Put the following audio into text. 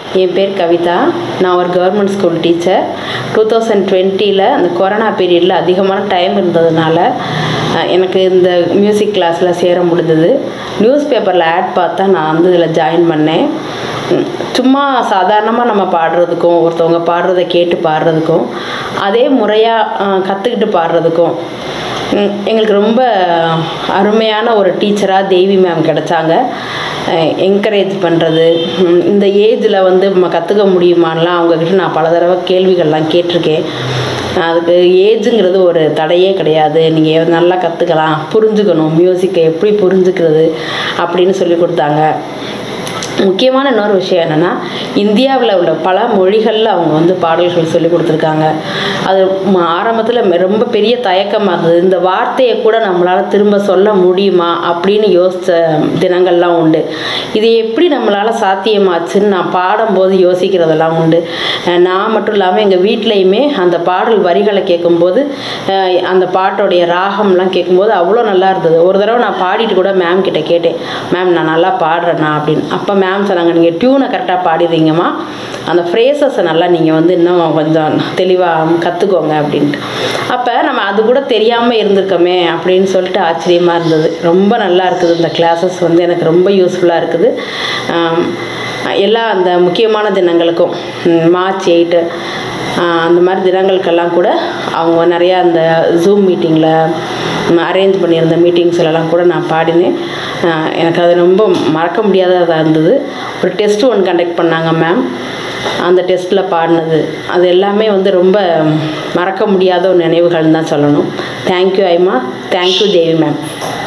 என் பேர் கவிதா நான் ஒரு government school teacher two thousand டுவெண்ட்டியில் அந்த கொரோனா பீரியடில் அதிகமான டைம் இருந்ததுனால அஹ், எனக்கு இந்த மியூசிக் கிளாஸில் சேர முடிஞ்சது நியூஸ் பேப்பரில் ஆட் பார்த்தா நான் வந்து இதில் ஜாயின் பண்ணேன் உம், சும்மா சாதாரணமாக நம்ம பாடுறதுக்கும் ஒருத்தவங்க பாடுறதை கேட்டு பாடுறதுக்கும் அதே முறையாக கற்றுக்கிட்டு பாடுறதுக்கும் ம், எங்களுக்கு ரொம்ப அருமையான ஒரு டீச்சராக தேவி மேம் கிடைச்சாங்க என்கரேஜ் பண்ணுறது இந்த ஏஜில் வந்து நம்ம கற்றுக்க முடியுமான்லாம் அவங்கக்கிட்ட நான் பல தடவை கேள்விகள்லாம் கேட்டிருக்கேன் அதுக்கு ஏஜுங்கிறது ஒரு தடையே கிடையாது நீங்கள் நல்லா கற்றுக்கலாம் புரிஞ்சுக்கணும் மியூசிக்கை எப்படி புரிஞ்சுக்கிறது அப்படின்னு சொல்லி கொடுத்தாங்க முக்கியமான இன்னொரு விஷயம் என்னென்னா இந்தியாவில் உள்ள பல மொழிகளில் அவங்க வந்து பாடல்கள் சொல்லி கொடுத்துருக்காங்க அது ஆரம்பத்தில் ரொம்ப பெரிய தயக்கமாக இருந்தது இந்த வார்த்தையை கூட நம்மளால் திரும்ப சொல்ல முடியுமா அப்படின்னு யோசித்த தினங்கள்லாம் உண்டு இது எப்படி நம்மளால் சாத்தியமாச்சுன்னு நான் பாடும்போது யோசிக்கிறதெல்லாம் உண்டு அஹ் நான் மட்டும் இல்லாமல் எங்கள் வீட்லேயுமே அந்த பாடல் வரிகளை கேட்கும்போது அஹ் அந்த பாட்டோடைய ராகம்லாம் கேட்கும்போது அவ்வளோ நல்லா இருந்தது ஒரு தடவை நான் பாடிட்டு கூட மேம் கிட்ட கேட்டேன் மேம் நான் நல்லா பாடுறேண்ணா அப்படின்னு அப்போ மேம் சொன்னாங்க நீங்கள் டியூனை கரெக்டாக பாடிடுறீங்கம்மா அந்த ஃப்ரேசஸை நல்லா நீங்கள் வந்து இன்னும் கொஞ்சம் தெளிவாக கற்றுக்கோங்க அப்படின்ட்டு அப்போ நம்ம அது கூட தெரியாமல் இருந்திருக்கோமே அப்படின்னு சொல்லிட்டு ஆச்சரியமாக இருந்தது ரொம்ப நல்லா இருக்குது இந்த கிளாஸஸ் வந்து எனக்கு ரொம்ப யூஸ்ஃபுல்லாக இருக்குது ஆம், எல்லா அந்த முக்கியமான தினங்களுக்கும் ம், மார்ச் எயிட்டு அந்த மாதிரி தினங்களுக்கெல்லாம் கூட அவங்க நிறையா அந்த ஜூம் மீட்டிங்கில் அரேஞ்ச் பண்ணியிருந்த மீட்டிங்ஸ்லலாம் கூட நான் பாடினேன் ஆஹ் எனக்கு அது ரொம்ப மறக்க முடியாததாக இருந்தது ஒரு டெஸ்ட் ஒன்று கண்டக்ட் பண்ணாங்க மேம் அந்த டெஸ்ட்டில் பாடினது அது எல்லாமே வந்து ரொம்ப மறக்க முடியாத ஒரு நினைவுகள்னு தான் சொல்லணும் தேங்க்யூ ஐமா தேங்க்யூ தேவி மேம்